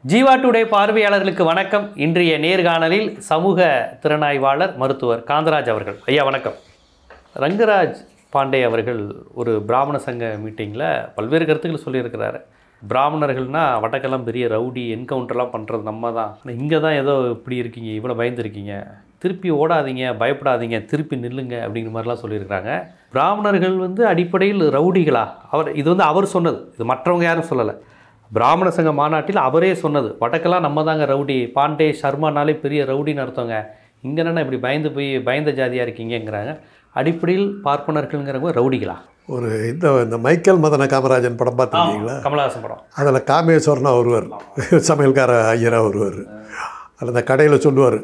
Jeeva today பார்வையாளர்களுக்கு வணக்கம் இன்றைய நேர்காணலில் சமூக திறனாய்வாளர் மருத்துவர் காந்தராஜ் அவர்கள் ஐயா வணக்கம் ரங்கராஜ் பாண்டே அவர்கள் ஒரு பிராமண சங்க மீட்டிங்கில் பல்வேறு கருத்துக்கள் சொல்லியிருக்கிறாரு பிராமணர்கள்னா வடக்கெல்லாம் பெரிய ரவுடி என்கவுண்டர்லாம் பண்ணுறது நம்ம தான் ஆனால் இங்கே தான் ஏதோ இப்படி இருக்கீங்க இவ்வளோ பயந்துருக்கீங்க திருப்பி ஓடாதீங்க பயப்படாதீங்க திருப்பி நில்லுங்க அப்படிங்கிற மாதிரிலாம் சொல்லியிருக்கிறாங்க பிராமணர்கள் வந்து அடிப்படையில் ரவுடிகளா அவர் இது வந்து அவர் சொன்னது இது மற்றவங்க யாரும் சொல்லலை பிராமண சங்க மாநாட்டில் அவரே சொன்னது வடக்கெல்லாம் நம்ம தாங்க ரவுடி பாண்டே சர்மானாலே பெரிய ரவுடின்னு அர்த்தங்க இங்கே என்னென்ன இப்படி பயந்து போய் பயந்த ஜாதியாக இருக்கீங்கங்கிறாங்க அடிப்படையில் பார்ப்பனர்கள்ங்கிறவங்க ரவுடிகளா ஒரு இந்த இந்த மைக்கேல் மதன காமராஜன் படம் பார்த்துருக்கீங்களா கமலஹாசன் படம் அதில் காமேஸ்வரனா ஒருவர் சமையல்கார ஐயரா ஒருவர் அதில் அந்த கடையில் சொல்லுவார்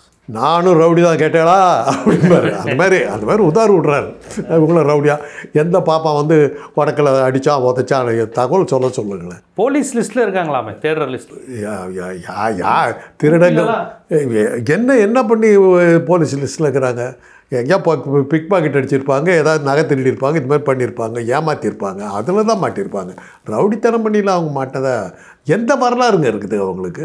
நானும் ரவுடி தான் கேட்டேளா அப்படிம்பாரு அந்த மாதிரி அந்த மாதிரி உதாறு விட்றாரு இவங்களும் ரவுடியா எந்த பாப்பா வந்து வடக்கில் அடித்தா உதச்சா தகவல் சொல்ல சொல்லுங்களேன் போலீஸ் லிஸ்ட்டில் இருக்காங்களாமே தேடுற லிஸ்ட் யா யா யா யா திருடங்க என்ன என்ன பண்ணி போலீஸ் லிஸ்ட்டில் இருக்கிறாங்க எங்கேயா பிக் பாக்கெட் அடிச்சிருப்பாங்க ஏதாவது நகை திருடியிருப்பாங்க இது மாதிரி பண்ணியிருப்பாங்க ஏமாற்றிருப்பாங்க அதில் தான் மாட்டியிருப்பாங்க ரவுடித்தனம் பண்ணிலாம் அவங்க மாட்டதா எந்த வரலாறுங்க இருக்குது அவங்களுக்கு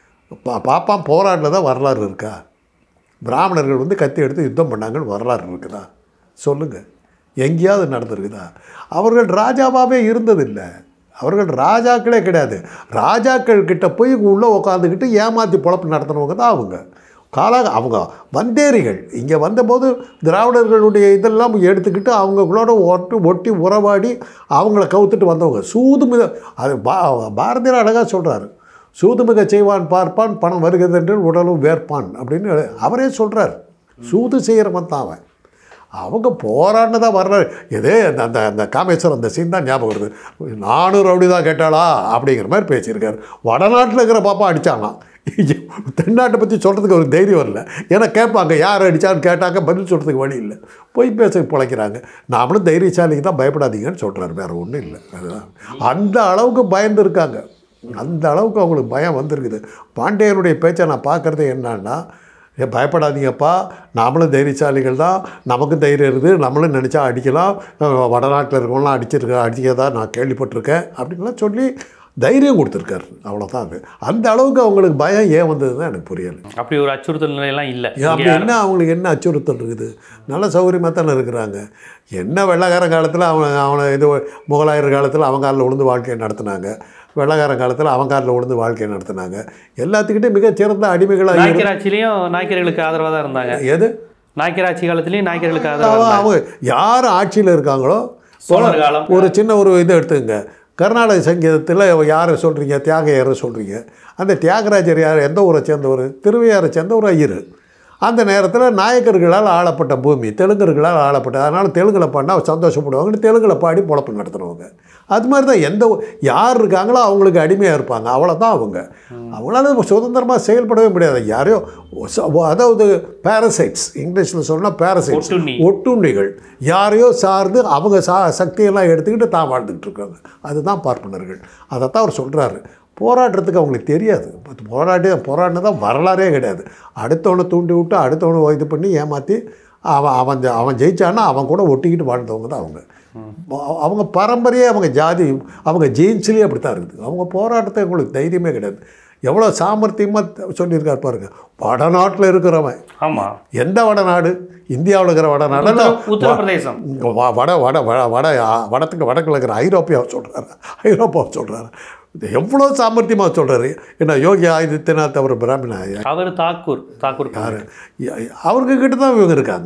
பா பாப்பான் போராடில் தான் வரலாறு இருக்கா பிராமணர்கள் வந்து கத்தி எடுத்து யுத்தம் பண்ணாங்கன்னு வரலாறு இருக்குதா சொல்லுங்கள் எங்கேயாவது நடந்திருக்குதா அவர்கள் ராஜாவாகவே இருந்ததில்லை அவர்கள் ராஜாக்களே கிடையாது ராஜாக்கள் கிட்ட போய் உள்ளே உட்காந்துக்கிட்டு ஏமாற்றி பொழப்பு நடத்தினவங்க தான் அவங்க காலா அவங்க வந்தேரிகள் இங்கே வந்தபோது திராவிடர்களுடைய இதெல்லாம் எடுத்துக்கிட்டு அவங்களோட ஒட்டு ஒட்டி உறவாடி அவங்கள கவுத்துட்டு வந்தவங்க சூதுமிக அது பா பாரதியார் அழகாக சொல்கிறாரு சூதுமிக செய்வான் பார்ப்பான் பணம் வருகிறது என்று உடலும் வேர்ப்பான் அப்படின்னு அவரே சொல்கிறார் சூது செய்கிறவன் தான் அவன் அவங்க போராடினதா வர்றாரு இதே அந்த அந்த அந்த காமேஸ்வரம் அந்த சீன் தான் ஞாபகம் வருது நானும் ரவுடி தான் கேட்டாளா அப்படிங்கிற மாதிரி பேசியிருக்காரு வடநாட்டில் இருக்கிற பாப்பா அடித்தாங்களாம் தென்னாட்டை பற்றி சொல்கிறதுக்கு ஒரு தைரியம் வரல ஏன்னா கேட்பாங்க யார் அடித்தான்னு கேட்டாங்க பதில் சொல்கிறதுக்கு வழி இல்லை போய் பேச பிழைக்கிறாங்க நாமளும் தைரியசாலிக்கு தான் பயப்படாதீங்கன்னு சொல்கிறாரு வேறு ஒன்றும் இல்லை அதுதான் அந்த அளவுக்கு பயந்து இருக்காங்க அந்த அளவுக்கு அவங்களுக்கு பயம் வந்திருக்குது பாண்டியனுடைய பேச்சை நான் பார்க்குறது என்னன்னா ஏ பயப்படாதீங்கப்பா நாமளும் தைரியசாலிகள் தான் நமக்கும் தைரியம் இருக்குது நம்மளும் நினச்சா அடிக்கலாம் அஹ் வடநாட்டில் இருக்கவங்களாம் அடிச்சிருக்க அடிக்கிறதா நான் கேள்விப்பட்டிருக்கேன் அப்படின்லாம் சொல்லி தைரியம் கொடுத்துருக்காரு அவ்வளோதான் அது அந்த அளவுக்கு அவங்களுக்கு பயம் ஏன் வந்ததுன்னு எனக்கு புரியலை அப்படி ஒரு அச்சுறுத்தல் நிலையெல்லாம் இல்லை ஏன் அப்படி என்ன அவங்களுக்கு என்ன அச்சுறுத்தல் இருக்குது நல்ல சௌகரியமாக தானே இருக்கிறாங்க என்ன வெள்ளக்காரன் காலத்தில் அவன் அவனை இது முகலாயர் காலத்தில் அவங்க காலில் விழுந்து வாழ்க்கையை நடத்தினாங்க வெள்ளக்காரன் காலத்தில் அவங்க காலில் விழுந்து வாழ்க்கையை நடத்தினாங்க எல்லாத்துக்கிட்டே மிகச்சிறந்த அடிமைகளாக இரு- நாய்க்கராட்சியிலையும் நாய்க்கர்களுக்கு ஆதரவாக தான் இருந்தாங்க எது நாய்க்கராட்சி காலத்துலேயும் நாய்க்கர்களுக்கு ஆதரவாக அவங்க இருந்தாங்க அவங்க யார் ஆட்சியில் இருக்காங்களோ சோழர் காலம் ஒரு சின்ன ஒரு இது எடுத்துங்க கர்நாடக சங்கீதத்தில் யாரை சொல்கிறீங்க தியாகையரை சொல்கிறீங்க அந்த தியாகராஜர் யார் எந்த ஊரை சேர்ந்தவர் திருவையாரை சேர்ந்த ஒரு ஐயர் அந்த நேரத்தில் நாயக்கர்களால் ஆளப்பட்ட பூமி தெலுங்கர்களால் ஆளப்பட்ட அதனால் தெலுங்கில் பாடினா சந்தோஷப்படுவாங்கன்னு தெலுங்கில் பாடி பொழப்பு நடத்துகிறவங்க அது மாதிரி தான் எந்த ஊ- யார் இருக்காங்களோ அவங்களுக்கு அடிமையாக இருப்பாங்க அவ்வளோதான் அவங்க அவங்களால சுதந்திரமாக செயல்படவே முடியாது யாரையோ ச- அதாவது பேரசைட்ஸ் இங்கிலீஷில் சொன்னால் பேரசைட்ஸ் ஒட்டுண்ணி. ஒட்டுண்ணிகள் யாரையோ சார்ந்து அவங்க சா சக்தியெல்லாம் எடுத்துக்கிட்டு தான் வாழ்ந்துக்கிட்டு இருக்காங்க அதுதான் பார்ப்பனர்கள் அதைத்தான் அவர் சொல்கிறாரு போராடுறதுக்கு அவங்களுக்கு தெரியாது பட் போராடி போராடினதான் வரலாறே கிடையாது அடுத்தவனை தூண்டி விட்டு அடுத்தவனை இது பண்ணி ஏமாற்றி அவன் அவன் ஜெ- அவன் ஜெயிச்சான்னா அவன் கூட ஒட்டிக்கிட்டு வாழ்ந்தவங்க தான் அவங்க அவ- அவங்க பரம்பரையே அவங்க ஜாதி அவங்க ஜீன்ஸ்லேயே அப்படி தான் இருக்குது அவங்க போராட்டத்தை அவங்களுக்கு தைரியமே கிடையாது எவ்வளோ சாமர்த்தியமாக சொல்லியிருக்காரு பாருங்க வடநாட்டில் இருக்கிறவன் ஆமாம் எந்த வடநாடு இந்தியாவில் இருக்கிற வடநாடு இல்ல உத்தரப்பிரதேசம் இங்க வ- வட வட வட வட வடத்துக்கு வடக்கில் இருக்கிற ஐரோப்பியாவை சொல்கிறாரு ஐரோப்பாவை சொல்கிறாரு எவ்வளோ சாமர்த்தியமாக சொல்கிறாரு என்ன யோகி ஆதித்யநாத் அவர் பிராமண அவர் தாக்கூர் தாக்கூர் யார் அவருக்கு கிட்ட தான் இவங்க இருக்காங்க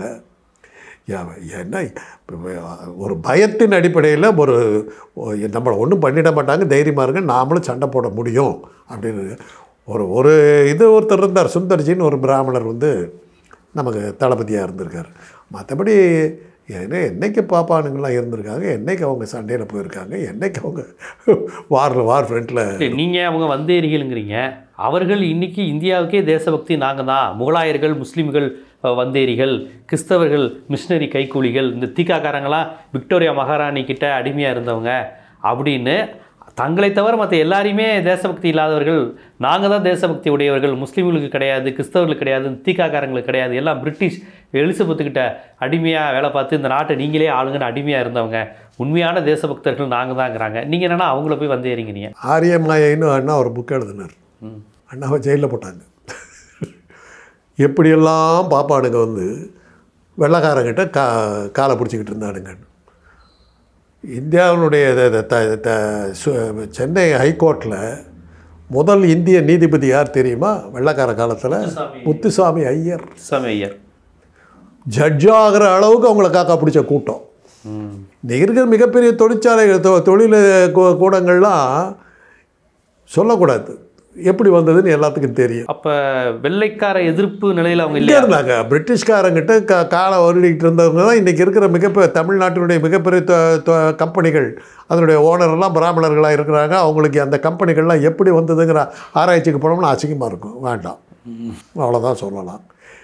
யா- என்ன இப்ப ஒரு பயத்தின் அடிப்படையில் ஒரு நம்மளை ஒன்றும் பண்ணிட மாட்டாங்க தைரியமாக இருங்க நாமளும் சண்டை போட முடியும் அப்படின்னு ஒரு ஒரு இது ஒருத்தர் இருந்தார் சுந்தர்ஜின்னு ஒரு பிராமணர் வந்து நமக்கு தளபதியாக இருந்திருக்கார் மற்றபடி ஏன்னா என்னைக்கு பாப்பானுங்களாம் இருந்திருக்காங்க என்னைக்கு அவங்க சண்டையில் போயிருக்காங்க என்னைக்கு அவங்க வாரில் வார் ஃப்ரண்ட்டில் இல்லை, நீங்க அவங்க வந்தேரிகள்ங்கிறீங்க அவர்கள் இன்னைக்கு இந்தியாவுக்கே தேசபக்தி நாங்க தான் முகலாயர்கள் முஸ்லீம்கள் அஹ், வந்தேரிகள் கிறிஸ்தவர்கள் மிஷினரி கைக்கூலிகள் இந்த தீக்காக்காரங்களாம் விக்டோரியா மகாராணி கிட்ட அடிமையாக இருந்தவங்க அப்படின்னு தங்களை தவிர மற்ற எல்லாரையுமே தேசபக்தி இல்லாதவர்கள் நாங்கள் தான் தேசபக்தி உடையவர்கள் முஸ்லீம்களுக்கு கிடையாது கிறிஸ்தவர்களுக்கு கிடையாது தீக்காக்காரங்களுக்கு கிடையாது எல்லாம் பிரிட்டிஷ் எலிசபெத்துக்கிட்ட அடிமையாக வேலை பார்த்து இந்த நாட்டை நீங்களே ஆளுங்கன்னு அடிமையாக இருந்தவங்க உண்மையான தேசபக்தர்கள் நாங்கள் தாங்கிறாங்க நீங்கள் என்னன்னா அவங்கள போய் வந்து ஏறிங்கிறீங்க ஆரியமாயின்னு அண்ணா ஒரு புக் எழுதினார் ம் அண்ணாவை ஜெயிலில் போட்டாங்க எப்படியெல்லாம் பாப்பானுங்க வந்து வெள்ளைக்காரங்கிட்ட கா காலை பிடிச்சிக்கிட்டு இருந்தானுங்க இந்தியாவினுடைய த- த- த- த- சு- சென்னை ஹைகோர்ட்டில் முதல் இந்திய நீதிபதி யார் தெரியுமா வெள்ளைக்கார காலத்தில் முத்துசாமி. முத்துசாமி ஐயர் சாமி ஐயர் ஜட்ஜ் ஆகிற அளவுக்கு அவங்கள காக்கா பிடிச்ச கூட்டம் ம் இன்னைக்கு இருக்கிற மிகப்பெரிய தொழிற்சாலைகள் தொ- தொழில் கூ- கூடங்கள்லாம் சொல்லக்கூடாது எப்படி வந்ததுன்னு எல்லாத்துக்கும் தெரியும் அப்ப வெள்ளைக்கார எதிர்ப்பு நிலையில அவங்க இங்கே இல்லையா இருந்தாங்க பிரிட்டிஷ்காரங்கிட்ட க காலை வருடிக்கிட்டு இருந்தவங்க தான் இன்றைக்கி இருக்கிற மிகப்பெரிய தமிழ்நாட்டினுடைய மிகப்பெரிய தொ- தொ- கம்பெனிகள் அதனுடைய ஓனரெல்லாம் பிராமணர்களாக இருக்கிறாங்க அவங்களுக்கு அந்த கம்பெனிகள்லாம் எப்படி வந்ததுங்கிற ஆராய்ச்சிக்கு போனோம்னா அசிங்கமாக இருக்கும் வேண்டாம் அவ்வளோதான் சொல்லலாம்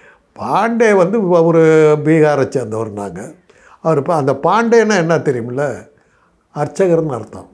பாண்டே வந்து ஒரு பீகாரை சேர்ந்தவர் நாங்கள் அவர் இப்போ அந்த பாண்டேன்னா என்ன தெரியுமில்ல அர்ச்சகர்னு அர்த்தம்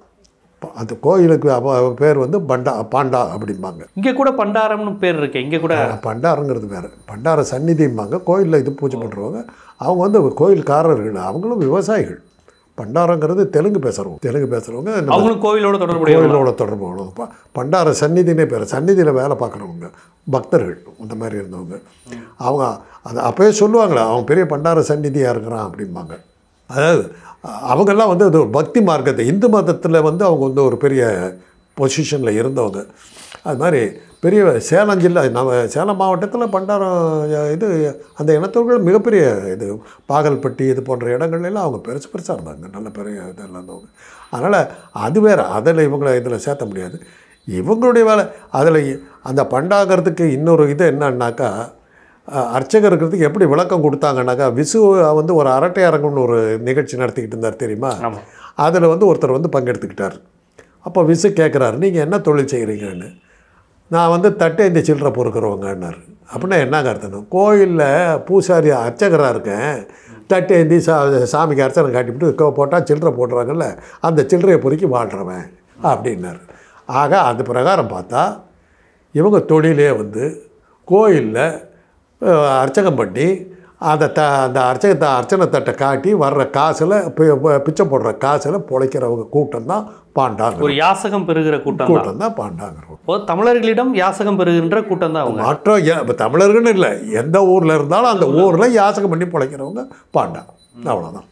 அந்த கோயிலுக்கு அவ- அவ பேர் வந்து பண்டா பாண்டா அப்படிம்பாங்க இங்க கூட பண்டாரம்னு பேர் இருக்கு இங்க கூட ஆனா, பண்டாரங்கிறது வேறு பண்டார சந்நிதிம்பாங்க கோயிலில் இது பூஜை பண்ணுறவங்க அவங்க வந்து கோயில்காரர்கள் அவங்களும் விவசாயிகள் பண்டாரங்கிறது தெலுங்கு பேசுகிறவங்க தெலுங்கு பேசுகிறவங்க அவங்களும் கோவிலோட தொடர்புடைய கோயிலோட தொடர்பு அவ்வளவு. ப- பண்டார சந்நிதினே பேர் சந்நிதியில் வேலை பார்க்குறவங்க பக்தர்கள் அந்த மாதிரி இருந்தவங்க அவங்க அது அப்போயே சொல்லுவாங்களே அவன் பெரிய பண்டார சந்நிதியாக இருக்கிறான் அப்படிம்பாங்க அதாவது அ- அவங்கெல்லாம் வந்து அது ஒரு பக்தி மார்க்கத்தை இந்து மதத்தில் வந்து அவங்க வந்து ஒரு பெரிய பொசிஷனில் இருந்தவங்க அது மாதிரி பெரிய சேலம் ஜில்லா நம்ம சேலம் மாவட்டத்தில் பண்டாரம் அஹ், இது அந்த இனத்தவர்கள் மிகப்பெரிய இது பாகல்பட்டி இது போன்ற இடங்கள்ல எல்லாம் அவங்க பெருசு பெருசாக இருந்தாங்க நல்ல பெரிய இதெல்லாம் இருந்தவங்க அதனால் அது வேறு அதில் இவங்களை இதில் சேர்த்த முடியாது இவங்களுடைய வேலை அதில் அந்த பண்டாகிறதுக்கு இன்னொரு இது என்னன்னாக்கா அஹ், அர்ச்சகர் இருக்கிறதுக்கு எப்படி விளக்கம் கொடுத்தாங்கன்னாக்கா விசு வந்து ஒரு அரட்டை அரங்கம்னு ஒரு நிகழ்ச்சி நடத்திக்கிட்டு இருந்தார் தெரியுமா ஆமா அதில் வந்து ஒருத்தர் வந்து பங்கெடுத்துக்கிட்டார் அப்போ விசு கேட்குறாரு நீங்கள் என்ன தொழில் செய்கிறீங்கன்னு நான் வந்து தட்டேந்தி சில்லறை பொறுக்கிறவங்கன்னாரு அப்படின்னா என்னங்க அர்த்தம் கோயிலில் பூசாரி அர்ச்சகராக இருக்கேன் தட்டேந்தி சா சாமிக்கு அர்ச்சனை காட்டிவிட்டு போட்டால் சில்லறை போடுறாங்கல்ல அந்த சில்லறையை பொறுக்கி வாழ்கிறவன் அப்படின்னாரு ஆக அது பிரகாரம் பார்த்தா இவங்க தொழிலே வந்து கோயிலில் அர்ச்சகம் பண்ணி அந்த த அந்த அர்ச்சகத்தை அர்ச்சனை தட்டை காட்டி வர்ற காசில் பி- பி- பிச்சை போடுற காசில் பிழைக்கிறவங்க கூட்டம் தான் பாண்டாங்க ஒரு யாசகம் பெறுகிற கூட்டம் தான் கூட்டம் தான் பாண்டாங்க இப்போ தமிழர்களிடம் யாசகம் பெறுகின்ற கூட்டம் தான் அவங்க மற்ற எ- இப்ப தமிழர்கள்னு இல்லை எந்த ஊரில் இருந்தாலும் அந்த ஊரில் யாசகம் பண்ணி பிழைக்கிறவங்க பாண்டா அவ்வளோதான்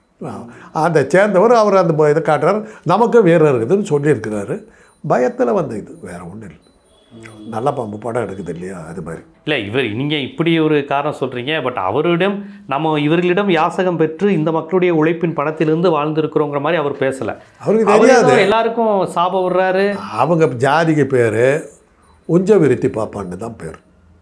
அந்த சேர்ந்தவர் அவர் அந்த ப- இதை காட்டுறாரு நமக்கு வீரம் இருக்குதுன்னு சொல்லியிருக்கிறாரு பயத்தில் வந்த இது வேற ஒன்றும் இல்லை நல்ல பாம்பு படம் எடுக்குது இல்லையா அது மாதிரி இல்லை இவர் நீங்கள் இப்படி ஒரு காரணம் சொல்கிறீங்க பட் அவரிடம் நம்ம இவர்களிடம் யாசகம் பெற்று இந்த மக்களுடைய உழைப்பின் பணத்திலிருந்து வாழ்ந்திருக்கிறோங்கிற மாதிரி அவர் பேசலை அவருக்கு அவர் தெரியாது ஏதோ எல்லாருக்கும் சாபம் விடுறாரு அவங்க ஜாதிக்கு பேர் உஞ்ச விருத்தி பாப்பான்னு தான் பேர்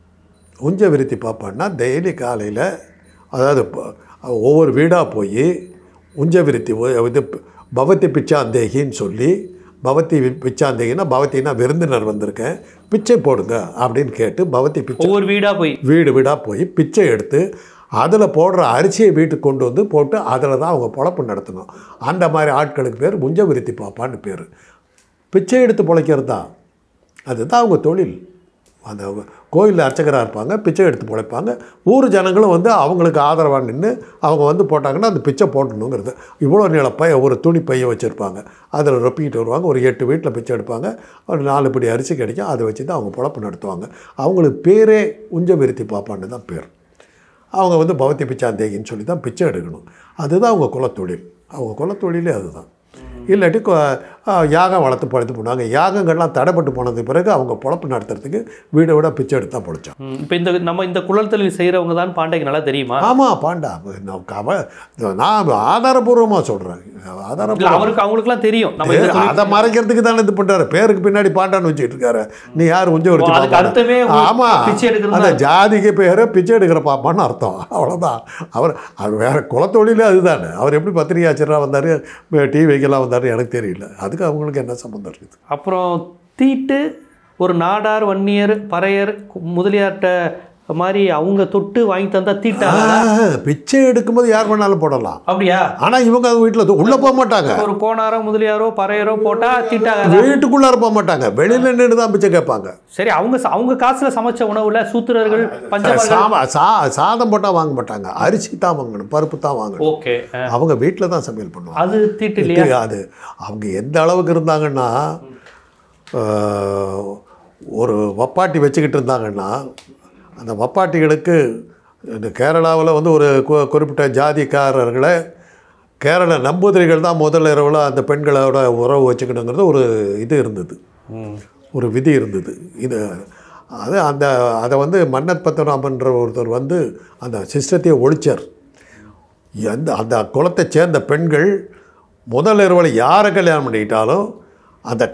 உஞ்ச விருத்தி பாப்பான்னா டெய்லி காலையில் அதாவது ப- ஒவ்வொரு வீடாக போய் உஞ்ச விருத்தி ஒ- இது பவத்தி பிச்சாந்தேகின்னு சொல்லி பவத்தி வி- பிச்சாந்தேகின்னா பவத்தின்னா விருந்தினர் வந்திருக்கேன் பிச்சை போடுங்க அப்படின்னு கேட்டு பவத்தி பிச்சை ஒவ்வொரு வீடாக போய் வீடு வீடாக போய் பிச்சை எடுத்து அதில் போடுற அரிசியை வீட்டுக்கு கொண்டு வந்து போட்டு அதில் தான் அவங்க பொழப்பு நடத்தணும் அந்த மாதிரி ஆட்களுக்கு பேர் முஞ்ச விருத்தி பாப்பான்னு பேர் பிச்சை எடுத்து பிழைக்கிறது தான் அதுதான் அவங்க தொழில் அந்த கோயிலில் அர்ச்சகராக இருப்பாங்க பிச்சை எடுத்து பிழைப்பாங்க ஊர் ஜனங்களும் வந்து அவங்களுக்கு ஆதரவாக நின்று அவங்க வந்து போட்டாங்கன்னா அந்த பிச்சை போட்டணுங்கிறது இவ்வளோ நீள பைய ஒரு துணி பைய வச்சுருப்பாங்க அதில் ரொப்பிக்கிட்டு வருவாங்க ஒரு எட்டு வீட்டில் பிச்சை எடுப்பாங்க ஒரு நாலு படி அரிசி கிடைக்கும் அதை வச்சு தான் அவங்க பொழப்பு நடத்துவாங்க அவங்களுக்கு பேரே உஞ்ச விருத்தி பாப்பான்னு தான் பேர் அவங்க வந்து பவத்தி பிச்சாந்தேகின்னு சொல்லி தான் பிச்சை எடுக்கணும் அதுதான் அவங்க குலத்தொழில் அவங்க குலத்தொழிலே அதுதான் இல்லாட்டி கொ- ஆ, யாகம் வளர்த்து பழுத்து பண்ணுவாங்க யாகங்கள்லாம் தடைப்பட்டு போனதுக்கு பிறகு அவங்க பொழப்பு நடத்துறதுக்கு வீடை விட பிச்சை எடுத்து தான் பொழைச்சான் இப்போ இந்த நம்ம இந்த குழல் தொழில் செய்கிறவங்க தான் பாண்டைக்கு நல்லா தெரியுமா ஆமாம் பாண்டா நான் கவ நான் ஆதாரபூர்வமாக சொல்கிறேன் இல்லை ஆதாரபூர்வம் அவருக்கு அவங்களுக்குலாம் தெரியும் நம்ம இந்த தொழில் அதை மறைக்கிறதுக்கு தானே இது பண்ணுறாரு பேருக்கு பின்னாடி பாண்டான்னு வச்சுட்டு இருக்காரு நீ யார் உஞ்ச ஓ, அதுக்கு அர்த்தமே வச்சு ஆமாம் பிச்சை எடுக்கிறது அந்த ஜாதிக்கு பேர் பிச்சை எடுக்கிற பாப்பான்னு அர்த்தம் அவ்வளோதான் அவர் அவர் வேற குலத்தொழிலே அதுதானே அவர் எப்படி பத்திரிகை ஆச்சராக வந்தார் டிவிக்கெல்லாம் வந்தார் எனக்கு தெரியல அதுக்கு அவங்களுக்கு என்ன சம்மந்தம் இருக்குது அப்புறம் தீட்டு ஒரு நாடார் வன்னியர் பறையர் கு- முதலியார்ட்ட மாதிரி அவங்க தொட்டு வாங்கி தந்தா தீட்டாங்க ஆ, பிச்சை எடுக்கும்போது யார் வேணாலும் போடலாம் அப்படியா ஆனால் இவங்க அது வீட்டில் உள்ளே போக மாட்டாங்க ஒரு கோணாரோ முதலியாரோ பறையரோ போட்டா தீட்டாக வீட்டுக்குள்ளார போக மாட்டாங்க வெளியில் நின்று தான் பிச்சை கேட்பாங்க சரி அவங்க ச- அவங்க காசுல சமைச்ச உணவுல சூத்திரர்கள் பஞ்சமர்கள் சாம சா சாதம் போட்டால் வாங்க மாட்டாங்க அரிசி தான் வாங்கணும் பருப்பு தான் வாங்கணும் ஓகே அவங்க வீட்டில் தான் சமையல் பண்ணுவாங்க அது தீட்டு இல்லையா அது அவங்க எந்த அளவுக்கு இருந்தாங்கன்னா ஆஹ், ஒரு வப்பாட்டி வச்சுக்கிட்டு இருந்தாங்கன்னா அந்த வப்பாட்டிகளுக்கு இந்த கேரளாவில் வந்து ஒரு கு- குறிப்பிட்ட ஜாதிக்காரர்களை கேரள நம்பூதிரிகள் தான் முதல் இரவில் அந்த பெண்களோட உறவு வச்சுக்கணுங்கிறது ஒரு இது இருந்தது ம் ஒரு விதி இருந்தது இது அது அந்த அதை வந்து மன்னத் பத்மநாபன்ற ஒருத்தர் வந்து அந்த சிஸ்டத்தையே ஒழிச்சார் எந்த அந்த குலத்தை சேர்ந்த பெண்கள் முதல் இரவில் யாரை கல்யாணம் பண்ணிக்கிட்டாலும் அந்த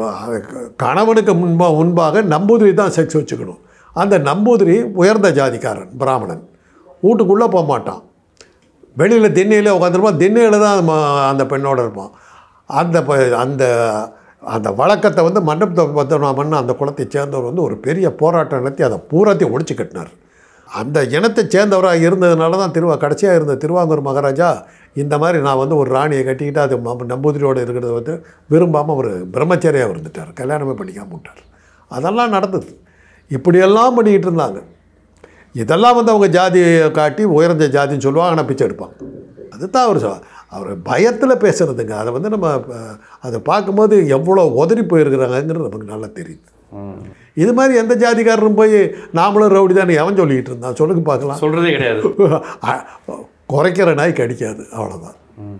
க- கணவனுக்கு முன்பா முன்பாக நம்பூதிரி தான் செக்ஸ் வச்சுக்கணும் அந்த நம்பூதிரி உயர்ந்த ஜாதிக்காரன் பிராமணன் வீட்டுக்குள்ளே போக மாட்டான் வெளியில் திண்ணையில் உட்காந்துருப்பான் திண்ணையில் தான் ம- அந்த பெண்ணோட இருப்பான் அந்த ப- அந்த அந்த வழக்கத்தை வந்து மண்டபத்தை பத்திரமாமன் அந்த குலத்தை சேர்ந்தவர் வந்து ஒரு பெரிய போராட்டம் நடத்தி அதை பூராத்தையும் ஒழிச்சு கட்டினார் அந்த இனத்தை சேர்ந்தவராக இருந்ததுனால தான் திருவா கடைசியாக இருந்த திருவாங்கூர் மகாராஜா இந்த மாதிரி நான் வந்து ஒரு ராணியை கட்டிக்கிட்டு அது ம- நம்பூதிரியோடு இருக்கிறத வந்து விரும்பாமல் ஒரு பிரம்மச்சரியாக இருந்துட்டார் கல்யாணமே பண்ணிக்காம விட்டார் அதெல்லாம் நடந்தது இப்படியெல்லாம் பண்ணிக்கிட்டு இருந்தாங்க இதெல்லாம் வந்து அவங்க ஜாதியை காட்டி உயர்ந்த ஜாதின்னு சொல்லுவாங்க ஆனால் பிச்சை எடுப்பாங்க அதுதான் அவர் சொ- அவர் பயத்தில் பேசுகிறதுங்க அதை வந்து நம்ம அஹ், அதை பார்க்கும்போது எவ்வளோ உதறி போயிருக்கிறாங்கங்கிறது நமக்கு நல்லா தெரியுது ம். இது மாதிரி எந்த ஜாதிக்காரரும் போய் நாமளும் ரவுடி தானே எவன் சொல்லிக்கிட்டு இருந்தான் சொல்லுங்க பார்க்கலாம் சொல்றதே கிடையாது அ- குறைக்கிற நாய் கடிக்காது அவ்வளோதான் ம்.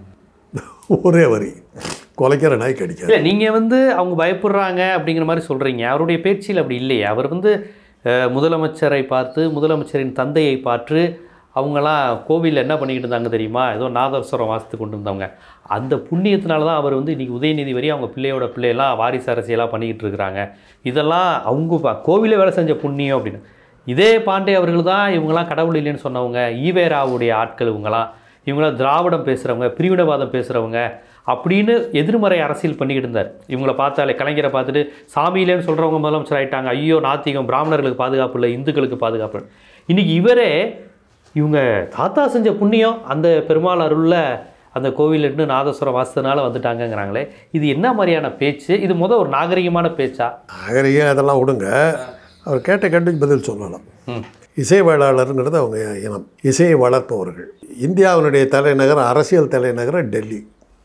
ஒரே வரி குலைக்கிற நாய் கடிக்காது இல்லை நீங்கள் வந்து அவங்க பயப்படுறாங்க அப்படிங்கிற மாதிரி சொல்கிறீங்க அவருடைய பேச்சில் அப்படி இல்லையே அவர் வந்து அஹ், முதலமைச்சரை பார்த்து முதலமைச்சரின் தந்தையை பார்த்து அவங்களாம் கோவிலில் என்ன பண்ணிக்கிட்டு இருந்தாங்க தெரியுமா ஏதோ நாதஸ்வரம் வாசித்து கொண்டு இருந்தவங்க அந்த புண்ணியத்தினால தான் அவர் வந்து இன்றைக்கி உதயநிதி வரையும் அவங்க பிள்ளையோட பிள்ளையெல்லாம் வாரிசு அரசியலாக பண்ணிக்கிட்டு இருக்கிறாங்க இதெல்லாம் அவங்க ப- கோவிலே வேலை செஞ்ச புண்ணியம் அப்படின்னு இதே பாண்டே அவர்கள் தான் இவங்களாம் கடவுள் இல்லைன்னு சொன்னவங்க ஈவேராவுடைய ஆட்கள் இவங்களாம் இவங்களாம் திராவிடம் பேசுகிறவங்க பிரிவினவாதம் பேசுகிறவங்க அப்படின்னு எதிர்மறை அரசியல் பண்ணிக்கிட்டு இருந்தார் இவங்கள பார்த்தாலே கலைஞரை பார்த்துட்டு சாமியிலேன்னு சொல்கிறவங்க முதலமைச்சர் ஆயிட்டாங்க ஐயோ நாத்திகம் பிராமணர்களுக்கு பாதுகாப்பு இல்லை இந்துக்களுக்கு பாதுகாப்பு இல்லை இன்னைக்கு இவரே இவங்க தாத்தா செஞ்ச புண்ணியம் அந்த பெருமாள் அருளில் அந்த கோவில் இருந்து நாதஸ்வரம் வாசத்தினால வந்துட்டாங்கங்கிறாங்களே இது என்ன மாதிரியான பேச்சு இது முத ஒரு நாகரிகமான பேச்சா நாகரிகம் அதெல்லாம் விடுங்க அவர் கேட்ட கேள்விக்கு பதில் சொல்லலாம் ம் இசை வேளாளருங்கிறது அவங்க இனம் இசையை வளர்ப்பவர்கள் இந்தியாவினுடைய தலைநகரம் அரசியல் தலைநகரம் டெல்லி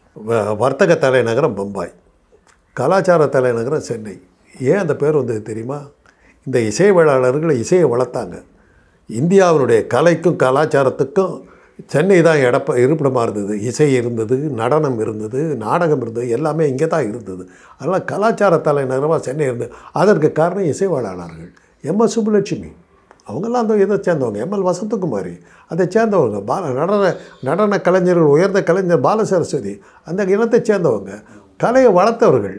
வ- வர்த்தக தலைநகரம் பம்பாய் கலாச்சார தலைநகரம் சென்னை ஏன் அந்த பேர் வந்தது தெரியுமா இந்த இசை வேளாளர்கள் இசையை வளர்த்தாங்க இந்தியாவினுடைய கலைக்கும் கலாச்சாரத்துக்கும் சென்னை தான் இடப்ப இருப்பிடமாக இருந்தது இசை இருந்தது நடனம் இருந்தது நாடகம் இருந்தது எல்லாமே இங்கே தான் இருந்தது அதெல்லாம் கலாச்சார தலைநகரமாக சென்னை இருந்தது அதற்கு காரணம் இசை வேளாளர்கள் எம் எஸ் சுப்புலட்சுமி அவங்கெல்லாம் அந்த இதை சேர்ந்தவங்க எம்எல் வசந்தகுமாரி அதை சேர்ந்தவங்க பால நடன நடன கலைஞர்கள் உயர்ந்த கலைஞர் பால சரஸ்வதி அந்த இனத்தை சேர்ந்தவங்க கலையை வளர்த்தவர்கள்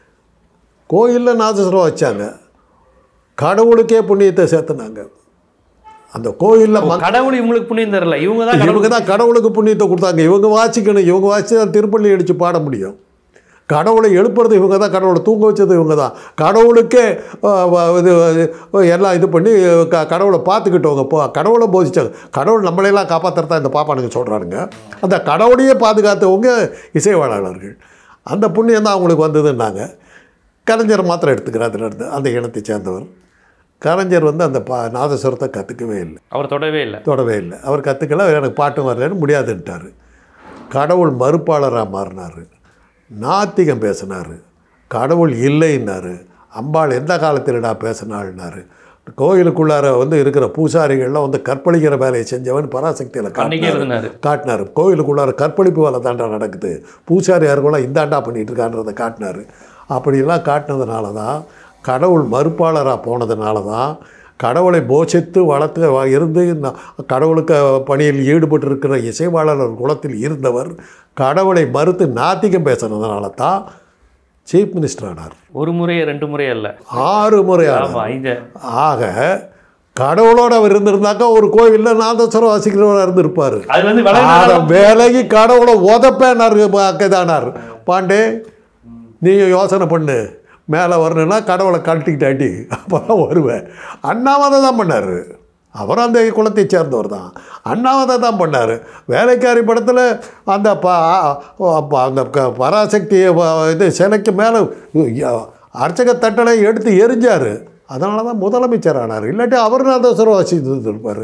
கோயிலில் நாதஸ்வரம் வச்சாங்க கடவுளுக்கே புண்ணியத்தை சேர்த்துனாங்க அந்த கோயிலில் ம கடவுள் இவங்களுக்கு புண்ணியம் தரல இவங்க தான் கடவுள் இவங்க தான் கடவுளுக்கு புண்ணியத்தை கொடுத்தாங்க இவங்க வாசிக்கணும் இவங்க வாசிச்சு தான் திருப்பள்ளி அடித்து பாட முடியும் கடவுளை எழுப்புறது இவங்க தான் கடவுளை தூங்க வச்சது இவங்க தான் கடவுளுக்கே அஹ், வ- இது இது, எல்லாம் இது பண்ணி க கடவுளை பார்த்துக்கிட்டவங்க போ கடவுளை போதிச்சாங்க கடவுள் நம்மளையெல்லாம் காப்பாற்றுறதா இந்த பாப்பானுங்க சொல்கிறானுங்க அந்த கடவுளையே பாதுகாத்தவங்க இசைவாளர்கள் அந்த புண்ணியம் தான் அவங்களுக்கு வந்ததுன்னாங்க கலைஞர் மாத்திரம் எடுத்துக்கிறார் அதில் இருந்து அந்த இனத்தை சேர்ந்தவர் கலைஞர் வந்து அந்த பா நாதஸ்வரத்தை கற்றுக்கவே இல்லை அவர் தொடவே இல்லை தொடவே இல்லை அவர் கற்றுக்கல எனக்கு பாட்டும் வரலன்னு முடியாதுன்ட்டார் கடவுள் மறுப்பாளராக மாறினார் நாத்திகம் பேசினார் கடவுள் இல்லைன்னாரு அம்பாள் எந்த காலத்திலடா பேசினாள்னாரு கோயிலுக்குள்ளார வந்து இருக்கிற பூசாரிகள்லாம் வந்து கற்பழிக்கிற வேலையை செஞ்சவன் பராசக்தியில் அன்னைக்கே காட்டினார் இருந்தாரு காட்டினார் கோயிலுக்குள்ளார கற்பழிப்பு வேலை தாண்டா நடக்குது பூசாரியார்களாம் இந்தாண்டா பண்ணிட்டு இருக்கான்றதை காட்டினார் அப்படிலாம் காட்டினதுனால தான் கடவுள் மறுப்பாளராக போனதுனால தான் கடவுளை போஷித்து வளர்த்து வ- இருந்து ந- கடவுளுக்கு பணியில் ஈடுபட்டு இருக்கிற இசைவாளர் குலத்தில் இருந்தவர் கடவுளை மறுத்து நாத்திகம் பேசுனதுனால தான் சீஃப் மினிஸ்டர் ஆனார் ஒரு முறை ரெண்டு முறை அல்ல ஆறு முறை ஆனார் ஆமா இந்த ஆக கடவுளோட அவர் இருந்திருந்தாக்கா ஒரு கோவிலில் நாதஸ்வரம் வாசிக்கிறவராக இருந்திருப்பார் அதுல இருந்து அதை விலகினாலும் விலகி கடவுளை உதப்பேனார் அக்கதானார் பாண்டே நீ யோசனை பண்ணு மேலே வரணுன்னா கடவுளை கழட்டிக்கிட்டு அடி அப்போ தான் வருவேன் அண்ணாவதை தான் பண்ணார் அவர் அந்த குலத்தை சேர்ந்தவர் தான் அண்ணாவதை தான் பண்ணார் வேலைக்காரி படத்தில் அந்த ப அப்ப அந்த க- பராசக்தி வ- இது சிலைக்கு மேலே அர்ச்சக தட்டலை எடுத்து எரிஞ்சார் அதனால தான் முதலமைச்சர் ஆனார் இல்லாட்டி அவர் நாதஸ்வரம் வாசித்து இருப்பார்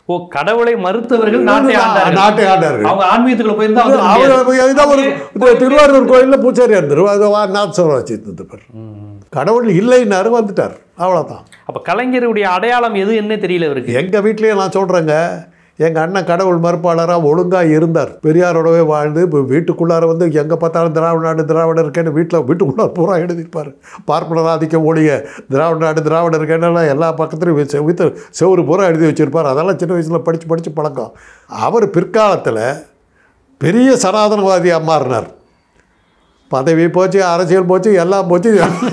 ஓ கடவுளை மறுத்தவர்கள் நாட்டை ஆண்டார்கள் நாட்டை ஆண்டார்கள் அவங்க ஆன்மீகத்துக்குள்ள போயிருந்தா அவங்க அவர் இதான் ஒரு இது திருவாரூர் கோயிலில் பூச்சாரியா இருந்தார் அது வா நாத்சவரம் வச்சுருந்துப்பார் கடவுள் இல்லைன்னாரு வந்துட்டார் அவ்வளோதான் அப்ப கலைஞருடைய அடையாளம் எது என்ன தெரியல இவருக்கு எங்கள் வீட்லேயே நான் சொல்கிறேங்க எங்கள் அண்ணன் கடவுள் மறுப்பாளராக ஒழுங்காக இருந்தார் பெரியாரோடவே வாழ்ந்து இப்போ வீட்டுக்குள்ளார வந்து எங்கே பார்த்தாலும் திராவிட நாடு திராவிட இருக்கேன்னு வீட்டில் வீட்டுக்குள்ளார பூரா எழுதியிருப்பார் பார்ப்பனர் ஆதிக்கம் ஒழிய திராவிட நாடு திராவிட இருக்கேன்னு எல்லா பக்கத்துலையும் வச்சு வித்து செவரு பூரா எழுதி வச்சுருப்பார் அதெல்லாம் சின்ன வயசில் படித்து படித்து பழக்கம் அவர் பிற்காலத்தில் பெரிய சனாதனவாதியாக மாறினார் பதவி போச்சு அரசியல் போச்சு எல்லாம் போச்சு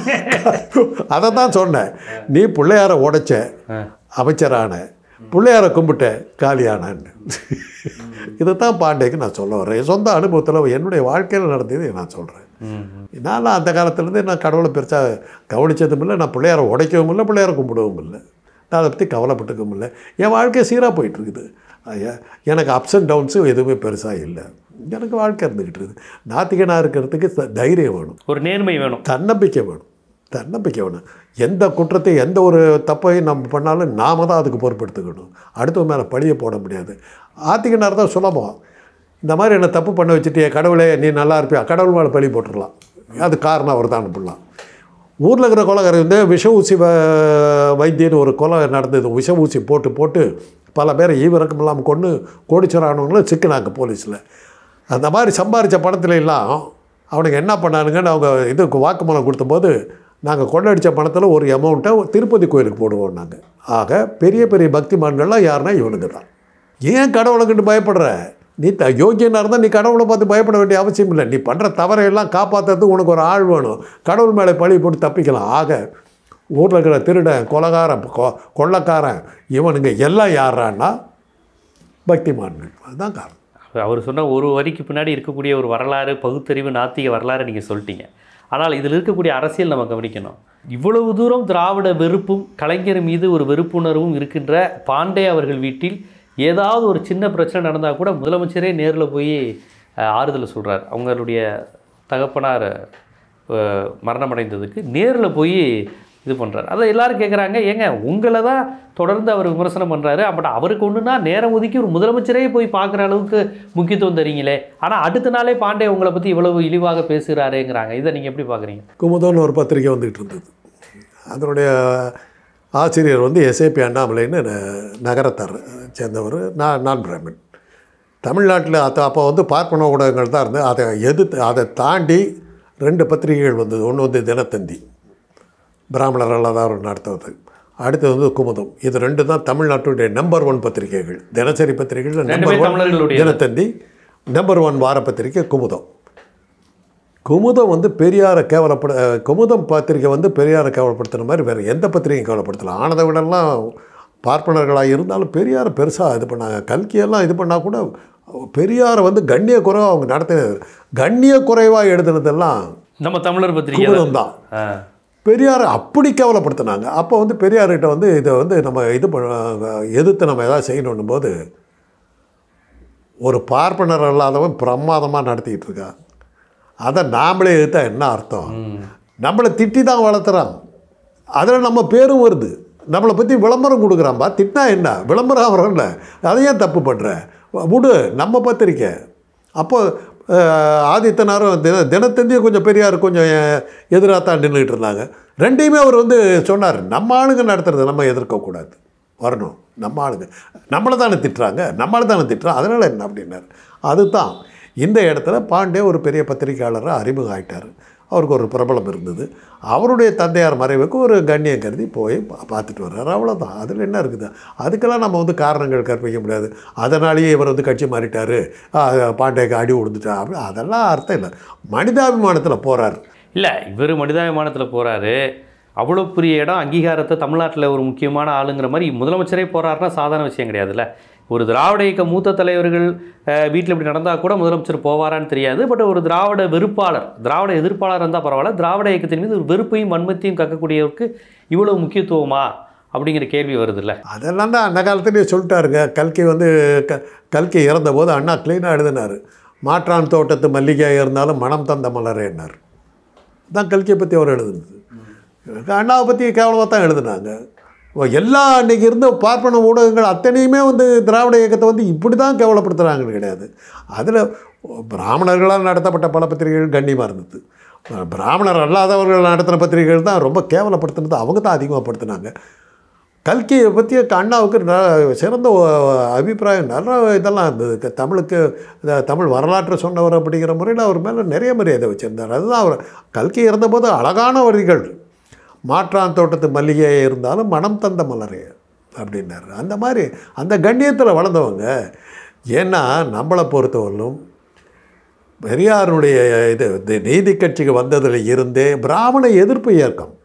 அதை தான் சொன்னேன் நீ பிள்ளையாரை உடைச்ச அமைச்சரான பிள்ளையாரை கும்பிட்ட காலியானான்னு இதைத்தான் பாண்டேக்கு நான் சொல்ல வரேன் என் சொந்த அனுபவத்தில் என்னுடைய வாழ்க்கையில் நடந்ததை நான் சொல்கிறேன் நான்லாம் அந்த காலத்துலேருந்து நான் கடவுளை பெருசாக கவனிச்சதும் இல்லை நான் பிள்ளையாரை உடைக்கவும் இல்லை பிள்ளையாரை கும்பிடவும் இல்லை நான் அதை பற்றி கவலைப்பட்டுக்கவும் இல்லை என் வாழ்க்கை சீராக போயிட்டுருக்குது ஐயா எனக்கு அப்ஸ் அண்ட் டவுன்ஸும் எதுவுமே பெருசாக இல்லை எனக்கு வாழ்க்கை இருந்துக்கிட்டு இருக்குது நாத்திகனாக இருக்கிறதுக்கு த- தைரியம் வேணும் ஒரு நேர்மை வேணும் தன்னம்பிக்கை வேணும் தன்னம்பிக்கை வேணும் எந்த குற்றத்தை எந்த ஒரு தப்பையும் நம்ம பண்ணாலும் நாம தான் அதுக்கு பொறுப்பெடுத்துக்கணும் அடுத்தவங்க மேலே பழிய போட முடியாது ஆத்திகனார் தான் சுலபம் இந்த மாதிரி என்னை தப்பு பண்ண வச்சுட்டு கடவுளே நீ நல்லா இருப்பியா கடவுள் மேலே பழி போட்டுடலாம் அது காரணம் அவர் தான் அனுப்பிடலாம் ஊரில் இருக்கிற கொலகாரி வந்து விஷ ஊசி வ- வைத்தியன்னு ஒரு கொலை நடந்தது விஷ ஊசி போட்டு போட்டு பல பேரை ஈவிரக்கம் இல்லாமல் கொண்டு கோடிச்சரானவங்களும் சிக்கினாங்க போலீஸில் அந்த மாதிரி சம்பாரித்த பணத்துல எல்லாம் அவனுக்கு என்ன பண்ணானுங்கன்னு அவங்க இதுக்கு வாக்குமூலம் கொடுத்தபோது நாங்கள் கொள்ளடிச்ச பணத்தில் ஒரு அமௌண்ட்டை திருப்பதி கோயிலுக்கு போடுவோம் நாங்கள் ஆக பெரிய பெரிய பக்திமான்கள்லாம் யாருன்னா இவனுங்க தான் ஏன் கடவுளை கண்டு பயப்படுற நீ த யோக்கியனாக இருந்தால் நீ கடவுளை பார்த்து பயப்பட வேண்டிய அவசியம் இல்லை நீ பண்ணுற தவறையெல்லாம் காப்பாற்றுறதுக்கு உனக்கு ஒரு ஆள் வேணும் கடவுள் மேலே பழி போட்டு தப்பிக்கலாம் ஆக ஊரில் இருக்கிற திருடன் கொலகாரன் கொ- கொள்ளக்காரன் இவனுங்க எல்லாம் யாரான்னா பக்திமான்கள் அதுதான் காரணம் அவர் சொன்ன ஒரு வரிக்கு பின்னாடி இருக்கக்கூடிய ஒரு வரலாறு பகுத்தறிவு நாத்திக வரலாறு நீங்கள் சொல்லிட்டீங்க ஆனால் இதில் இருக்கக்கூடிய அரசியல் நம்ம கவனிக்கணும் இவ்வளவு தூரம் திராவிட வெறுப்பும் கலைஞர் மீது ஒரு வெறுப்புணர்வும் இருக்கின்ற பாண்டே அவர்கள் வீட்டில் ஏதாவது ஒரு சின்ன பிரச்சனை நடந்தால் கூட முதலமைச்சரே நேரில் போய் அஹ், ஆறுதல் சொல்கிறார் அவங்களுடைய தகப்பனார் அஹ், மரணமடைந்ததுக்கு நேரில் போய் இது பண்ணுறாரு அதை எல்லாரும் கேட்குறாங்க ஏங்க உங்களை தான் தொடர்ந்து அவர் விமர்சனம் பண்ணுறாரு பட் அவருக்கு ஒன்றுனா நேரம் ஒதுக்கி ஒரு முதலமைச்சரே போய் பார்க்குற அளவுக்கு முக்கியத்துவம் தரீங்களே ஆனால் அடுத்த நாளே பாண்டே உங்களை பற்றி இவ்வளவு இழிவாக பேசுகிறாருங்கிறாங்க இதை நீங்கள் எப்படி பார்க்குறீங்க குமுதம்னு ஒரு பத்திரிக்கை வந்துகிட்டு இருந்தது அதனுடைய ஆசிரியர் வந்து எஸ்ஏபி அண்ணாமலைன்னு ந- நகரத்தார் சேர்ந்தவர் நான் நான் பிராமின் தமிழ்நாட்டில் அது அப்போ வந்து பார்ப்பன ஊடகங்கள் தான் இருந்தது அதை எதிர்த்து அதை தாண்டி ரெண்டு பத்திரிகைகள் வந்தது ஒன்று வந்து தினத்தந்தி பிராமணர் அல்லாதார் நடத்துவது அடுத்து வந்து குமுதம் இது ரெண்டு தான் தமிழ்நாட்டுடைய நம்பர் ஒன் பத்திரிகைகள் தினசரி பத்திரிகைகள் ரெண்டுமே நம்பர் ஒன் தமிழர்களுடைய தினத்தந்தி நம்பர் ஒன் வார பத்திரிகை குமுதம் குமுதம் வந்து பெரியாரை கேவலப்பட அஹ், குமுதம் பத்திரிக்கை வந்து பெரியாரை கேவலப்படுத்துகிற மாதிரி வேறு எந்த பத்திரிகையும் கேவலப்படுத்தலாம் ஆனதை விடலாம் பார்ப்பனர்களாக இருந்தாலும் பெரியாரை பெருசாக இது பண்ணாங்க கல்கியெல்லாம் இது பண்ணால் கூட பெரியாரை வந்து கண்ணிய குறைவாக அவங்க நடத்தினது கண்ணிய குறைவாக எழுதுனதெல்லாம் நம்ம தமிழர் பத்திரிகை குமுதம் தான் ஆ பெரியாரை அப்படி கேவலப்படுத்தினாங்க அப்போ வந்து பெரியார்கிட்ட வந்து இதை வந்து நம்ம இது பண்ண எதிர்த்து நம்ம எதாவது செய்யணும் போது ஒரு பார்ப்பனர் அல்லாதவன் பிரமாதமாக நடத்திக்கிட்டு இருக்கான் அதை நாமளே எதிர்த்தா என்ன அர்த்தம் நம்மளை திட்டி தான் வளர்த்துறான் அதில் நம்ம பேரும் வருது நம்மளை பற்றி விளம்பரம் கொடுக்குறான்பா திட்டினா என்ன விளம்பரம் வரல அதை ஏன் தப்பு பண்ணுற விடு நம்ம பத்திரிக்கை அப்போ அஹ், ஆதித்தனாரும் தின தினத்தந்தியும் கொஞ்சம் பெரியார் கொஞ்சம் எதிராக தான் நின்றுட்டு இருந்தாங்க ரெண்டையுமே அவர் வந்து சொன்னார் நம்ம ஆளுங்க நடத்துறது நம்ம எதிர்க்கக்கூடாது வரணும் நம்ம ஆளுங்க நம்மளை தானே திட்டுறாங்க நம்மளை தானே திட்டுறோம் அதனால் என்ன அப்படின்னாரு அதுதான் இந்த இடத்துல பாண்டே ஒரு பெரிய பத்திரிகையாளராக அறிமுகம் ஆயிட்டார் அவருக்கு ஒரு பிரபலம் இருந்தது அவருடைய தந்தையார் மறைவுக்கு ஒரு கண்ணியம் கருதி போய் பா- பார்த்துட்டு வர்றாரு அவ்வளோதான் அதில் என்ன இருக்குது அதுக்கெல்லாம் நம்ம வந்து காரணங்கள் கற்பிக்க முடியாது அதனாலேயே இவர் வந்து கட்சி மாறிட்டார் பாண்டேக்கு அடி விழுந்துட்டா அப்படி அதெல்லாம் அர்த்தம் இல்லை மனிதாபிமானத்தில் போகிறார் இல்லை இவர் மனிதாபிமானத்தில் போகிறாரு அவ்வளோ பெரிய இடம் அங்கீகாரத்தை தமிழ்நாட்டில் ஒரு முக்கியமான ஆளுங்கிற மாதிரி முதலமைச்சரே போகிறாருன்னா சாதாரண விஷயம் கிடையாதுல்ல ஒரு திராவிட இயக்க மூத்த தலைவர்கள் வீட்டில் இப்படி நடந்தால் கூட முதலமைச்சர் போவாரான்னு தெரியாது பட் ஒரு திராவிட வெறுப்பாளர் திராவிட எதிர்ப்பாளர் இருந்தால் பரவாயில்ல திராவிட இயக்கத்தின் மீது ஒரு வெறுப்பையும் வன்மத்தையும் கக்கக்கூடியவருக்கு இவ்வளோ முக்கியத்துவமா அப்படிங்கிற கேள்வி வருதுல்ல அதெல்லாம் தான் அந்த காலத்துலேயே சொல்லிட்டாருங்க கல்கி வந்து க கல்கி இறந்தபோது அண்ணா க்ளீனாக எழுதினார் மாற்றான் தோட்டத்து மல்லிகை இருந்தாலும் மனம் தந்த மலரேன்னார் தான் கல்கியை பற்றி அவர் எழுதுனது அண்ணாவை பற்றி கேவலமாக தான் எழுதுனாங்க எல்லா அன்றைக்கி இருந்த பார்ப்பன ஊடகங்கள் அத்தனையுமே வந்து திராவிட இயக்கத்தை வந்து இப்படி தான் கேவலப்படுத்துகிறாங்கன்னு கிடையாது அதில் பிராமணர்களால் நடத்தப்பட்ட பல பத்திரிகைகள் கண்ணியமாக இருந்தது பிராமணர் அல்லாதவர்கள் நடத்தின பத்திரிகைகள் தான் ரொம்ப கேவலப்படுத்துனது அவங்க தான் அதிகமாக படுத்துனாங்க கல்கியை பற்றி அண்ணாவுக்கு ந- சிறந்த ஒ- அபிப்பிராயம் நல்ல இதெல்லாம் இருந்தது க- தமிழுக்கு இந்த தமிழ் வரலாற்றை சொன்னவர் அப்படிங்கிற முறையில் அவர் மேலே நிறைய மரியாதை வச்சுருந்தார் அதுதான் அவர் கல்கி இருந்தபோது அழகான வரிகள் மாற்றான் தோட்டத்து மல்லிகை இருந்தாலும் மனம் தந்த மலரே அப்படின்னாரு அந்த மாதிரி அந்த கண்ணியத்தில் வளர்ந்தவங்க ஏன்னா நம்மளை பொறுத்தவரையிலும் பெரியாருடைய இது இந்த நீதி கட்சிக்கு வந்ததில் இருந்தே பிராமண எதிர்ப்பு இயக்கம்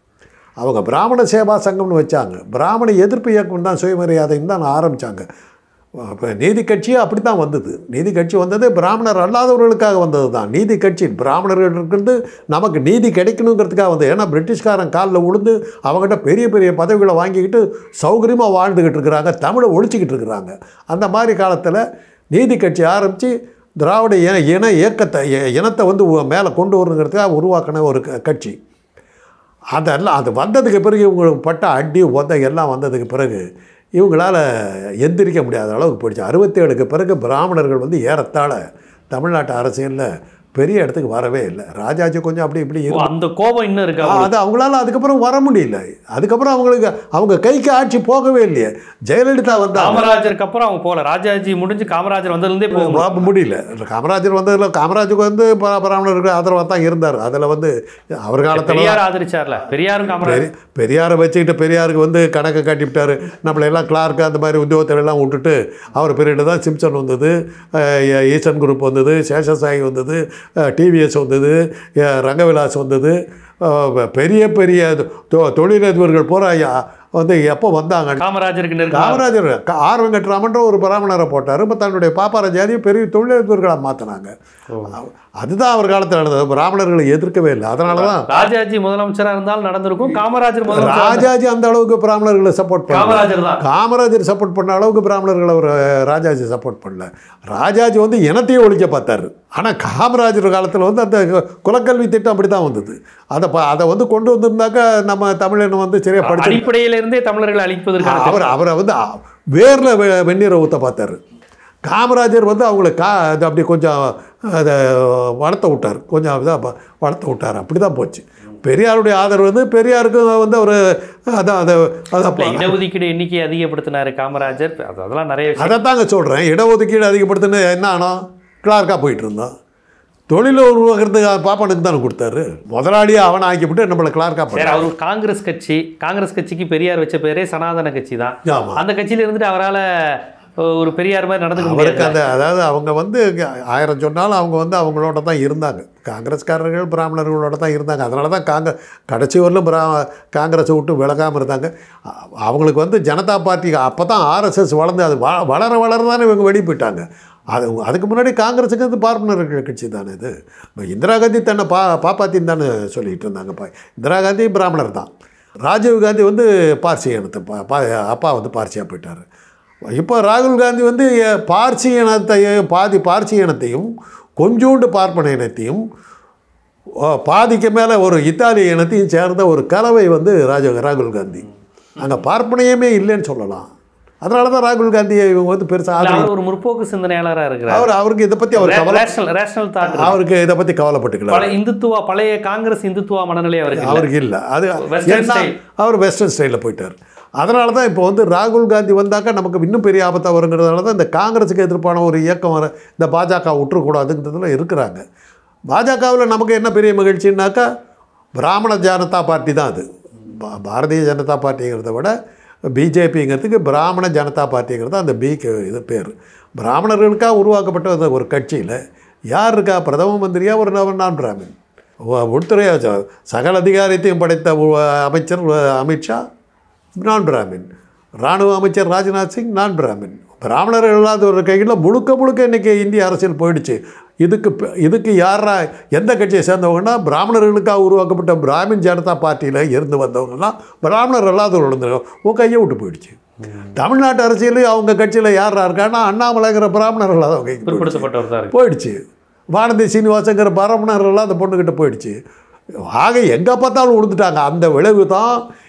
அவங்க பிராமண சேவா சங்கம்னு வச்சாங்க பிராமண எதிர்ப்பு இயக்கம் தான் சுயமரியாதைன்னு தான் ஆரம்பித்தாங்க இப்போ நீதி கட்சி அப்படி தான் வந்தது நீதி கட்சி வந்தது பிராமணர் அல்லாதவர்களுக்காக வந்தது தான் நீதி கட்சி பிராமணர்களுக்கு நமக்கு நீதி கிடைக்கணுங்கிறதுக்காக வந்தது ஏன்னா பிரிட்டிஷ்காரன் காலில் விழுந்து அவங்ககிட்ட பெரிய பெரிய பதவிகளை வாங்கிக்கிட்டு சௌகரியமாக வாழ்ந்துக்கிட்டு இருக்கிறாங்க தமிழை ஒழிச்சிக்கிட்டு இருக்கிறாங்க அந்த மாதிரி காலத்தில் நீதி கட்சி ஆரம்பித்து திராவிட இன இன இயக்கத்தை இ- இனத்தை வந்து உ- மேலே கொண்டு வரணுங்கிறதுக்காக உருவாக்கின ஒரு க- கட்சி அதெல்லாம் அது வந்ததுக்கு பிறகு இவங்களுக்கு பட்ட அடி உத எல்லாம் வந்ததுக்கு பிறகு இவங்களால் எந்திரிக்க முடியாத அளவுக்கு போயிடுச்சு அறுபத்தேழுக்கு பிறகு பிராமணர்கள் வந்து ஏறத்தாழ தமிழ்நாட்டு அரசியலில் பெரிய இடத்துக்கு வரவே இல்லை ராஜாஜி கொஞ்சம் அப்படி இப்படி ஓ, இரு அந்த கோபம் இன்னும் இருக்கா அது அவங்களால அதுக்கப்புறம் வர முடியல அதுக்கப்புறம் அவங்களுக்கு அவங்க கைக்கு ஆட்சி போகவே இல்லையே ஜெயலலிதா வந்தா காமராஜருக்கு அப்புறம் அவங்க போல ராஜாஜி முடிஞ்சு காமராஜர் வந்ததுலேருந்தே போக முடியல. வா- முடியல காமராஜர் வந்ததில் காமராஜருக்கு வந்து ப- பிராமணருக்கு ஆதரவாக தான் இருந்தார் அதில் வந்து அவர் காலத்தில் பெரியார் ஆதரிச்சார்ல பெரியாரும் காமராஜர் பெரிய பெரியாரை வச்சுக்கிட்டு பெரியாருக்கு வந்து கணக்கை காட்டிவிட்டார் நம்மளை எல்லாம் கிளார்க்கு அந்த மாதிரி உத்தியோகத்தில் எல்லாம் விட்டுட்டு அவர் பீரியடில் தான் சிம்சன் வந்தது அஹ் ஈ- ஈசன் குரூப் வந்தது சேஷசாயி வந்தது டிவிஎஸ் வந்தது அஹ் ரங்கவிலாஸ் வந்தது அஹ் பெரிய பெரிய தொ- தொழிலதிபர்கள் பூரா யா- வந்து எப்போ வந்தாங்க காமராஜருக்கு நெருக்கம் காமராஜர் க- ஆர் வெங்கட்ராமன்ற ஒரு பிராமணரை போட்டார் இப்போ தன்னுடைய பாப்பார ஜாதியை பெரிய தொழிலதிபர்களாக மாற்றினாங்க அதுதான் அவர் காலத்தில் நடந்தது பிராமணர்களை எதிர்க்கவே இல்லை அதனால தான் ராஜாஜி முதலமைச்சரா இருந்தாலும் நடந்திருக்கும் காமராஜர் முதலமைச்சர் ராஜாஜி அந்த அளவுக்கு பிராமணர்களை சப்போர்ட் பண்ணல காமராஜர் தான் காமராஜர் சப்போர்ட் பண்ண அளவுக்கு பிராமணர்களை அவர் ராஜாஜி சப்போர்ட் பண்ணல ராஜாஜி வந்து இனத்தையே ஒழிக்க பார்த்தாரு ஆனால் காமராஜர் காலத்தில் வந்து அந்த குலக்கல்வி திட்டம் அப்படி தான் வந்தது அதை ப அதை வந்து கொண்டு வந்திருந்தாக்கா நம்ம தமிழன் வந்து சரியாக படிச்சு அடிப்படையில இருந்தே தமிழர்களை அழிப்பதற்கான அவர் அவரை வந்து அ- வேர்ல வெ- வெந்நீரை ஊற்ற பார்த்தாரு காமராஜர் வந்து அவங்கள கா அது அப்படி கொஞ்சம் அதை வளர்த்த விட்டார் கொஞ்சம் இதாக வளர்த்த விட்டார் அப்படி தான் போச்சு பெரியாருடைய ஆதரவு வந்து பெரியாருக்கு வந்து அவர் அதான் அதை இல்ல, அதை இடஒதுக்கீடு எண்ணிக்கை அதிகப்படுத்தினாரு காமராஜர் அது- அதெல்லாம் நிறைய விஷயம் அதைத்தாங்க சொல்கிறேன் இடஒதுக்கீடு அதிகப்படுத்தின என்ன ஆனோம் கிளார்க்காக போயிட்டு இருந்தோம் தொழிலை உருவாக்குறதுக்கு பாப்பானுக்கு தானே கொடுத்தாரு முதலாளியை அவனை ஆக்கிவிட்டு நம்மளை கிளார்க்காக பண்ண சரி அவர் காங்கிரஸ் கட்சி காங்கிரஸ் கட்சிக்கு பெரியார் வச்ச பேரே சனாதன கட்சி தான் ஆமாம் அந்த கட்சியில இருந்துட்டு அவரால ஒரு பெரியார் மாதிரி நடந்துக்க அவருக்கு முடியாது அந்த அதாவது அவங்க வந்து ஆயிரம் சொன்னாலும் அவங்க வந்து அவங்களோட தான் இருந்தாங்க காங்கிரஸ்காரர்கள் பிராமணர்களோட தான் இருந்தாங்க அதனால தான் காங்க கடைசி வரலும் பிரா காங்கிரஸை விட்டு விலகாமல் இருந்தாங்க அ- அவங்களுக்கு வந்து ஜனதா பார்ட்டி அப்போ தான் ஆர்எஸ்எஸ் வளர்ந்து அது வ வளர வளர தானே இவங்க வெளியே போயிட்டாங்க அது அதுக்கு முன்னாடி காங்கிரஸுக்கு வந்து பார்ப்பனர்கள் கட்சி தானே இது இப்ப இந்திரா காந்தி தன்னை பா பாப்பாத்தின்னு தானே சொல்லிட்டு இருந்தாங்க பா இந்திரா காந்தி பிராமணர் தான் ராஜீவ் காந்தி வந்து பார்சி இனத்தை பா பா- அப்பா வந்து பார்சியாக போயிட்டார் இப்போ ராகுல் காந்தி வந்து எ- பார்சி இனத்தையும் பாதி பார்சி இனத்தையும் கொஞ்சோண்டு பார்ப்பன இனத்தையும் ஓ, பாதிக்கு மேலே ஒரு இத்தாலிய இனத்தையும் சேர்ந்த ஒரு கலவை வந்து ராஜ ராகுல் காந்தி அங்கே பார்ப்பனையுமே இல்லைன்னு சொல்லலாம் அதனால தான் ராகுல் காந்தியை இவங்க வந்து பெருசாக இல்ல, அவர் ஒரு முற்போக்கு சிந்தனையாளரா இருக்கிறார் அவர் அவருக்கு இதை பற்றி அவர் கவலை ரேஷனல் ரேஷனல் தாட் அவருக்கு இதை பற்றி கவலைப்பட்டுக்கல பல இந்துத்துவா பழைய காங்கிரஸ் இந்துத்துவா மனநிலை அவருக்கு இல்ல. அவருக்கு இல்லை அது Western ஏன்னா style. அவர் வெஸ்டர்ன் ஸ்டைலில் போயிட்டார் அதனால தான் இப்போ வந்து ராகுல் காந்தி வந்தாக்கா நமக்கு இன்னும் பெரிய ஆபத்தாக வருங்கிறதுனால தான் இந்த காங்கிரஸுக்கு எதிர்ப்பான ஒரு இயக்கம் வர இந்த பாஜக விட்டுறக்கூடாதுங்கிறதுல இருக்கிறாங்க பாஜகவில் நமக்கு என்ன பெரிய மகிழ்ச்சின்னாக்கா பிராமண ஜனதா பார்ட்டி தான் அது பா- பாரதிய ஜனதா பார்ட்டிங்கிறத விட பிஜேபிங்கிறதுக்கு பிராமண ஜனதா பார்ட்டிங்கிறது அந்த பிக்கு இது பேர் பிராமணர்களுக்காக உருவாக்கப்பட்ட அந்த ஒரு கட்சியில் யார் இருக்கா பிரதம மந்திரியா ஒரு நவ- நான் பிராமின் உ- உள்துறை ச- சகல அதிகாரத்தையும் படைத்த உ- அமைச்சர் உ- அமித்ஷா நான் பிராமின் இராணுவ அமைச்சர் ராஜ்நாத் சிங் நான் பிராமின் பிராமணர்கள் இல்லாத ஒரு கையில் முழுக்க முழுக்க இன்றைக்கி இந்திய அரசியல் போயிடுச்சு இதுக்கு ப- இதுக்கு யாரா எந்த கட்சியை சேர்ந்தவங்கன்னா பிராமணர்களுக்காக உருவாக்கப்பட்ட பிராமின் ஜனதா பார்ட்டியில் இருந்து வந்தவங்கலாம் பிராமணர் இல்லாதவர்கள் இருந்தாங்க உன் கையை விட்டு போயிடுச்சு தமிழ்நாட்டு அரசியலையும் அவங்க கட்சியில் யாரா இருக்கான்னா அண்ணாமலைங்கிற பிராமணர்கள் அவங்க கைக்கு போயிடுச்சு. பிற்படுத்தப்பட்டவர் தான் இருக்கு போயிடுச்சு வானதி சீனிவாசங்கிற பரமணரெல்லாம் அந்த பொண்ணுக்கிட்ட போயிடுச்சு ஆக எங்கே பார்த்தாலும் விழுந்துட்டாங்க அந்த விளைவு தான்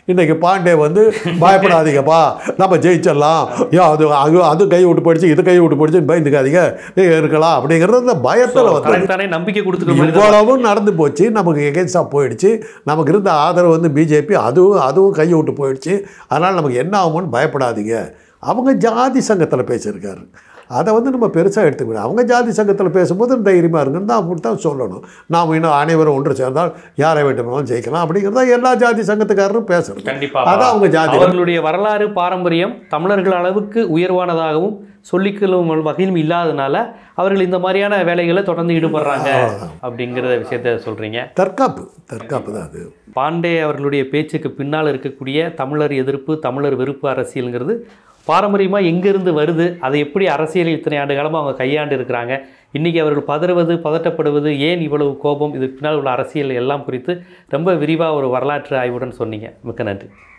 இன்றைக்கி பாண்டே வந்து பயப்படாதீங்கப்பா நம்ம ஜெயிச்சிடலாம் ஐயோ அது அது அது கை விட்டு போயிடுச்சு இது கை விட்டு போயிடுச்சு பயந்துக்காதீங்க ஏ, இருக்கலாம் அப்படிங்கிறது அந்த பயத்தில் வந்து தனக்குத்தானே நம்பிக்கை கொடுத்துக்க இவ்வளவும் நடந்து போச்சு நமக்கு எகென்ஸ்டாக போயிடுச்சு நமக்கு இருந்த ஆதரவு வந்து பிஜேபி அதுவும் அதுவும் கையை விட்டு போயிடுச்சு அதனால் நமக்கு என்ன ஆகுமோன்னு பயப்படாதீங்க அவங்க ஜாதி சங்கத்தில் பேசியிருக்காரு அதை வந்து நம்ம பெருசாக எடுத்துக்கணும் அவங்க ஜாதி சங்கத்தில் பேசும்போது தைரியமாக இருக்குன்னு தான் அப்படி தான் சொல்லணும் நாம் இன்னும் அனைவரும் ஒன்று சேர்ந்தால் யாரை வேண்டுமானாலும் ஜெயிக்கலாம் அப்படிங்கிறதா எல்லா ஜாதி சங்கத்துக்காரரும் பேசுறது கண்டிப்பா அதான் அவங்க ஜாதி அவர்களுடைய வரலாறு பாரம்பரியம் தமிழர்கள் அளவுக்கு உயர்வானதாகவும் சொல்லிக்கொள்ளும் வகையிலும் இல்லாதனால அவர்கள் இந்த மாதிரியான வேலைகளை தொடர்ந்து ஈடுபடுறாங்க அப்படிங்கிற விஷயத்த சொல்றீங்க தற்காப்பு தற்காப்பு தான் அது பாண்டே அவர்களுடைய பேச்சுக்கு பின்னால் இருக்கக்கூடிய தமிழர் எதிர்ப்பு தமிழர் வெறுப்பு அரசியலுங்கிறது பாரம்பரியமாக எங்கேருந்து வருது அதை எப்படி அரசியல் இத்தனை ஆண்டு காலமாக அவங்க கையாண்டு இருக்கிறாங்க இன்றைக்கி அவர்கள் பதறுவது பதட்டப்படுவது ஏன் இவ்வளவு கோபம் இதுக்கு பின்னால் உள்ள அரசியல் எல்லாம் குறித்து ரொம்ப விரிவாக ஒரு வரலாற்று ஆய்வுடன் சொன்னீங்க மிக்க நன்றி